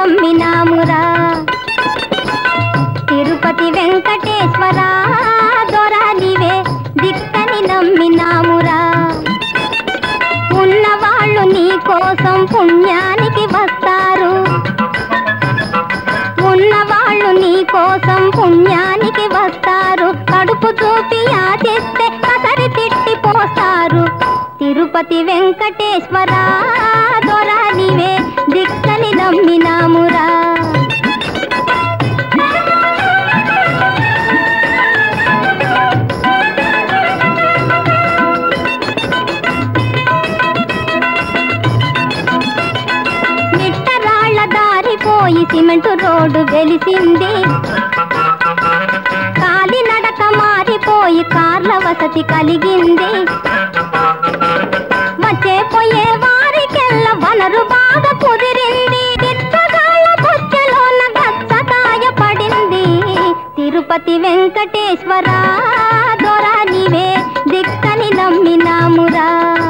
నమ్మినామురా తిరుపతి వెంకటేశ్వర దొర నీవే దిక్కని నమ్మినామురా ఉన్నవాళ్ళు నీ కోసం పుణ్యానికి వస్తారు ఉన్నవాళ్ళు నీ కోసం పుణ్యానికి వస్తారు కడుపు చూపి ఆశిస్తే కసరి తిట్టి పోస్తారు తిరుపతి వెంకటేశ్వర దొర నీవే దిక్కని నమ్మినామురా నిట్టరాళ్ళ దారిపోయి సిమెంటు రోడ్డు వెలిసింది కాలి నడక మారిపోయి కార్ల వసతి కలిగింది వచ్చే పోయే వారికెల్ల వనరు బాగా కుదిరింది బిచ్చగాళ్ళ బొచ్చెలోన గచ్చకాయ పడింది తిరుపతి వెంకటేశ్వర దొర నీవే దిక్కని నమ్మినామురా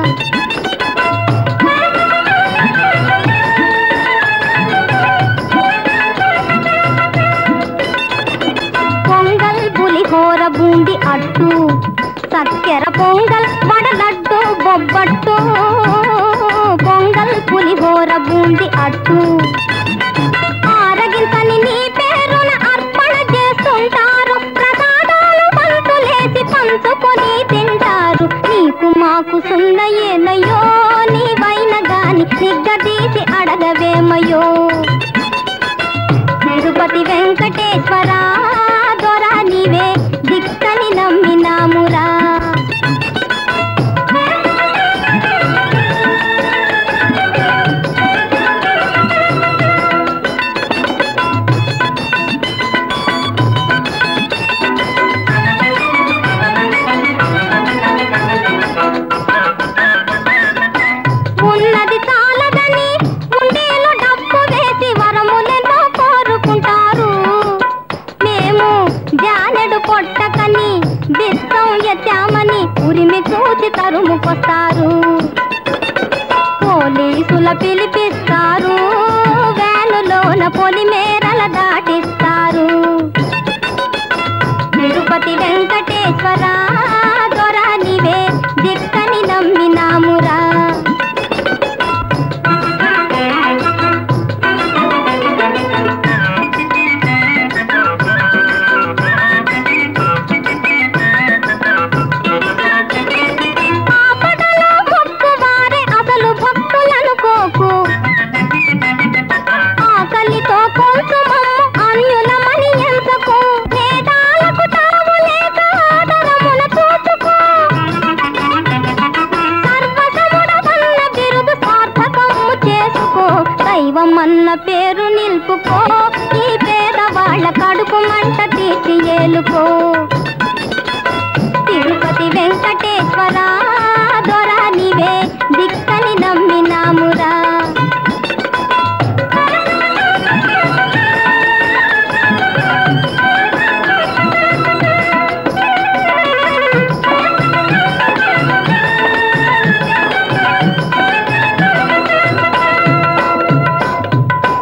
పొంగల్ పులిహోర బూంది అట్టు చక్కెర పొంగల్ వడలడ్డు బొబ్బట్టు పొంగల్ పులిహోర బూంది అట్టు ఆరగింతని నీ పేరున అర్పణ చేస్తుంటారు ప్రసాదాలు పంతులేసి పంచుకొని తింటారు నీకు మాకు సున్నయేనయ్యో నీవైన గాని నిగ్గదీసి అడగవేమయ్యో తిరుపతి వెంకటేశ్వర దొర నీవే దిక్కని నమ్మినామురా ఉన్నది చాలదని ఉండేలో డబ్బు వేసి వరములెన్నో కోరుకుంటారు మేము జానెడు పొట్టకని బిత్తం ఎత్తామని ఉరిమి చూచి తరుముకొస్తారు పోలీసుల పిలిపిస్తారు వ్యానులోన పొలిమేరల దాటిస్తారు తిరుపతి వెంకటేశ్వర దొర నీవే దిక్కని నమ్మినామురా ఆపదలో మొక్కువారే అసలు భక్తులనుకోకు ఆకలితో కొంచెమమ్ము అన్యులమని ఎంచకు వేదాలకు తావు లేక ఆదరమున చూచుకో సర్వసముడవన్న బిరుదు సార్థకము చేసుకో దైవం అన్న పేరు నిలుపుకో ఈ పేదవాళ్ళ కడుపు మంట తీర్చి ఏలుకో తిరుపతి వెంకటేశ్వర దొర నీవే